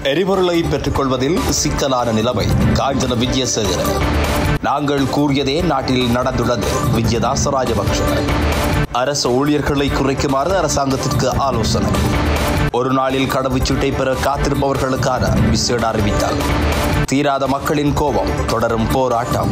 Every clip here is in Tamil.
எரிபொருளை பெற்றுக்கொள்வதில் சிக்கலான நிலைமை காஞ்சன விஜயசேகர நாங்கள் கூறியதே நாட்டில் நடந்துள்ளது விஜயதாச ராஜபக்ஷ அரசு ஊழியர்களை குறைக்குமாறு அரசாங்கத்திற்கு ஆலோசனை ஒரு நாளில் கடவுச்சீட்டை பெற காத்திருப்பவர்களுக்கான விசேட அறிவித்தால் தீராத மக்களின் கோபம் தொடரும் போராட்டம்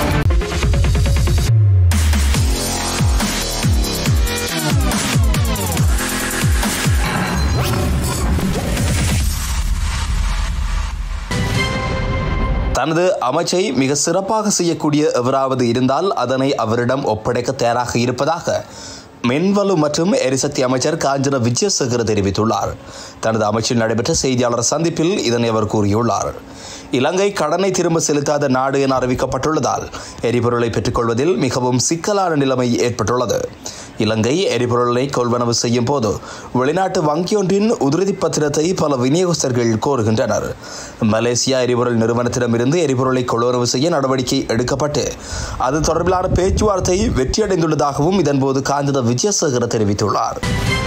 தனது அமைச்சை மிக சிறப்பாக செய்யக்கூடிய எவராவது இருந்தால் அதனை அவரிடம் ஒப்படைக்க தயாராக இருப்பதாக மின்வலு மற்றும் எரிசக்தி அமைச்சர் காஞ்சன விஜயசேகர தெரிவித்துள்ளார் தனது அமைச்சில் நடைபெற்ற செய்தியாளர் சந்திப்பில் இதனை அவர் கூறியுள்ளார் இலங்கை கடனை திரும்ப செலுத்தாத நாடு என அறிவிக்கப்பட்டுள்ளதால் எரிபொருளை பெற்றுக்கொள்வதில் மிகவும் சிக்கலான நிலைமை ஏற்பட்டுள்ளது இலங்கை எரிபொருளை கொள்வனவு செய்யும் போது வெளிநாட்டு வங்கியொன்றின் உறுதி பத்திரத்தை பல விநியோகஸ்தர்கள் கோருகின்றனர் மலேசியா எரிபொருள் நிறுவனத்திடமிருந்து எரிபொருளை கொள்வனவு செய்ய நடவடிக்கை எடுக்கப்பட்டு அது தொடர்பிலான பேச்சுவார்த்தை வெற்றியடைந்துள்ளதாகவும் இதன்போது காஞ்சன விஜயசேகர தெரிவித்துள்ளார்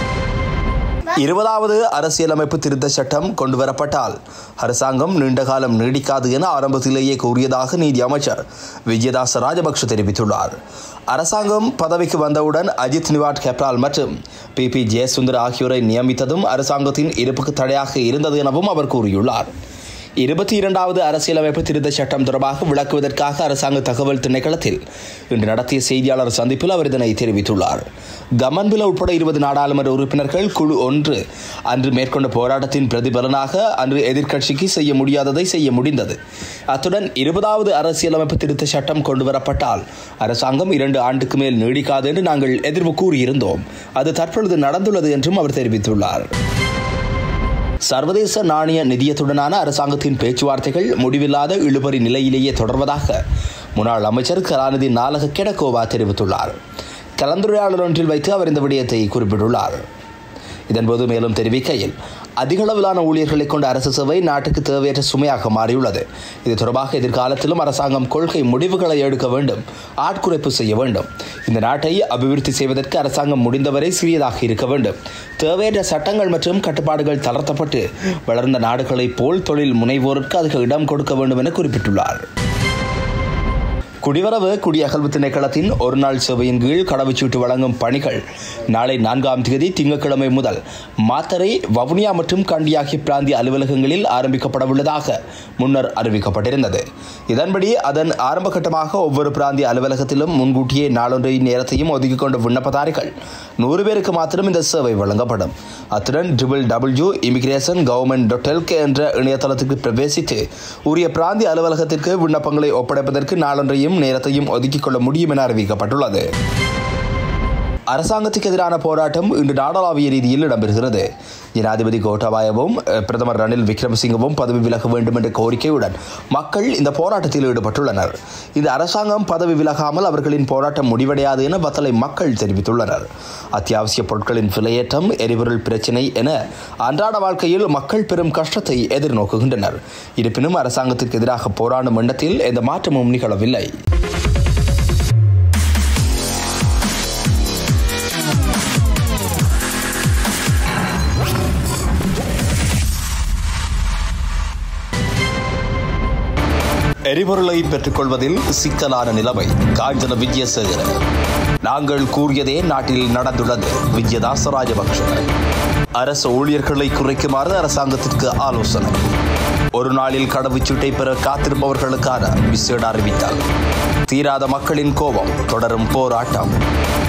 இருபதாவது அரசியலமைப்பு திருத்த சட்டம் கொண்டுவரப்பட்டால் அரசாங்கம் நீண்ட காலம் நீடிக்காது என ஆரம்பத்திலேயே கூறியதாக நீதி அமைச்சர் விஜயதாச ராஜபக்ஷ தெரிவித்துள்ளார் அரசாங்கம் பதவிக்கு வந்தவுடன் அஜித் நிவாட் கெப்ரால் மற்றும் பி பி ஜெயசுந்தர் ஆகியோரை நியமித்ததும் அரசாங்கத்தின் இருப்புக்கு தடையாக இருந்தது எனவும் அவர் கூறியுள்ளார் இருபத்தி இரண்டாவது அரசியலமைப்பு திருத்த சட்டம் தொடர்பாக விளக்குவதற்காக அரசாங்க தகவல் திணைக்களத்தில் இன்று நடத்திய செய்தியாளர் சந்திப்பில் அவர் இதனை தெரிவித்துள்ளார் கமன்பில உட்பட இருபது நாடாளுமன்ற உறுப்பினர்கள் குழு ஒன்று அன்று மேற்கொண்ட போராட்டத்தின் பிரதிபலனாக அன்று எதிர்க்கட்சிக்கு செய்ய முடியாததை செய்ய முடிந்தது அத்துடன் இருபதாவது அரசியலமைப்பு திருத்த சட்டம் கொண்டுவரப்பட்டால் அரசாங்கம் இரண்டு ஆண்டுக்கு மேல் நீடிக்காது என்று நாங்கள் எதிர்ப்பு கூறியிருந்தோம் அது தற்பொழுது நடந்துள்ளது என்றும் அவர் தெரிவித்துள்ளார் சர்வதேச நாணய நிதியத்துடனான அரசாங்கத்தின் பேச்சுவார்த்தைகள் முடிவில்லாத இழுபறி நிலையிலேயே தொடர்வதாக முன்னாள் அமைச்சர் கலாநிதி நாலக கெடகோவா தெரிவித்துள்ளார் கலந்துரையாடல் ஒன்றில் வைத்து அவர் இந்த விடயத்தை குறிப்பிட்டுள்ளார் இதன்போது மேலும் தெரிவிக்கையில் அதிகளவிலான ஊழியர்களை கொண்ட அரசு சேவை நாட்டுக்கு தேவையற்ற சுமையாக மாறியுள்ளது இது தொடர்பாக எதிர்காலத்திலும் அரசாங்கம் கொள்கை முடிவுகளை எடுக்க வேண்டும் ஆட்குறைப்பு செய்ய வேண்டும் இந்த நாட்டை அபிவிருத்தி செய்வதற்கு அரசாங்கம் முடிந்தவரை சிறியதாக இருக்க வேண்டும் தேவையற்ற சட்டங்கள் மற்றும் கட்டுப்பாடுகள் தளர்த்தப்பட்டு வளர்ந்த நாடுகளைப் போல் தொழில் முனைவோருக்கு அதிக இடம் கொடுக்க வேண்டும் என குறிப்பிட்டுள்ளார் குடிவரவு குடியகல்வு திணைக்களத்தின் ஒரு நாள் சேவையின் கீழ் கடவுச்சீட்டு வழங்கும் பணிகள் நாளை நான்காம் தேதி திங்கட்கிழமை முதல் மாத்தரை வவுனியா மற்றும் கண்டி ஆகிய பிராந்திய அலுவலகங்களில் ஆரம்பிக்கப்படவுள்ளதாக முன்னர் அறிவிக்கப்பட்டிருந்தது இதன்படி அதன் ஆரம்ப கட்டமாக ஒவ்வொரு பிராந்திய அலுவலகத்திலும் முன்கூட்டியே நாளொன்றின் நேரத்தையும் ஒதுக்கிக் கொண்ட விண்ணப்பதாரிகள் நூறு பேருக்கு மாத்திரம் இந்த சேவை வழங்கப்படும் அத்துடன் triple W immigration government dot LK என்ற இணையதளத்துக்கு பிரவேசித்து உரிய பிராந்திய அலுவலகத்திற்கு விண்ணப்பங்களை ஒப்படைப்பதற்கு நாளொன்றையும் நேரத்தையும் ஒதுக்கிக் கொள்ள முடியும் என அறிவிக்கப்பட்டுள்ளது அரசாங்கத்துக்கு எதிரான போராட்டம் இன்று நாடளாவிய ரீதியில் இடம்பெறுகிறது ஜனாதிபதி கோட்டாபாயவும் அஹ், பிரதமர் ரணில் விக்ரமசிங்கவும் பதவி விலக வேண்டும் என்ற கோரிக்கையுடன் மக்கள் இந்த போராட்டத்தில் ஈடுபட்டுள்ளனர் இந்த அரசாங்கம் பதவி விலகாமல் அவர்களின் போராட்டம் முடிவடையாது என வத்தலை மக்கள் தெரிவித்துள்ளனர் அத்தியாவசிய பொருட்களின் விலையேற்றம் எரிபொருள் பிரச்சினை என அன்றாட வாழ்க்கையில் மக்கள் பெரும் கஷ்டத்தை எதிர்நோக்குகின்றனர் இருப்பினும் அரசாங்கத்திற்கு எதிராக போராடும் எண்ணத்தில் எந்த மாற்றமும் நிகழவில்லை எரிபொருளை பெற்றுக்கொள்வதில் சிக்கலான நிலைமை காஞ்சன விஜயசேகர நாங்கள் கூறியதே நாட்டில் நடந்துள்ளது விஜயதாச ராஜபக்ஷ அரசு ஊழியர்களை குறைக்குமாறு அரசாங்கத்திற்கு ஆலோசனை ஒரு நாளில் கடவுச்சீட்டை பெற காத்திருப்பவர்களுக்கான விசேட அறிவித்தால் தீராத மக்களின் கோபம் தொடரும் போராட்டம்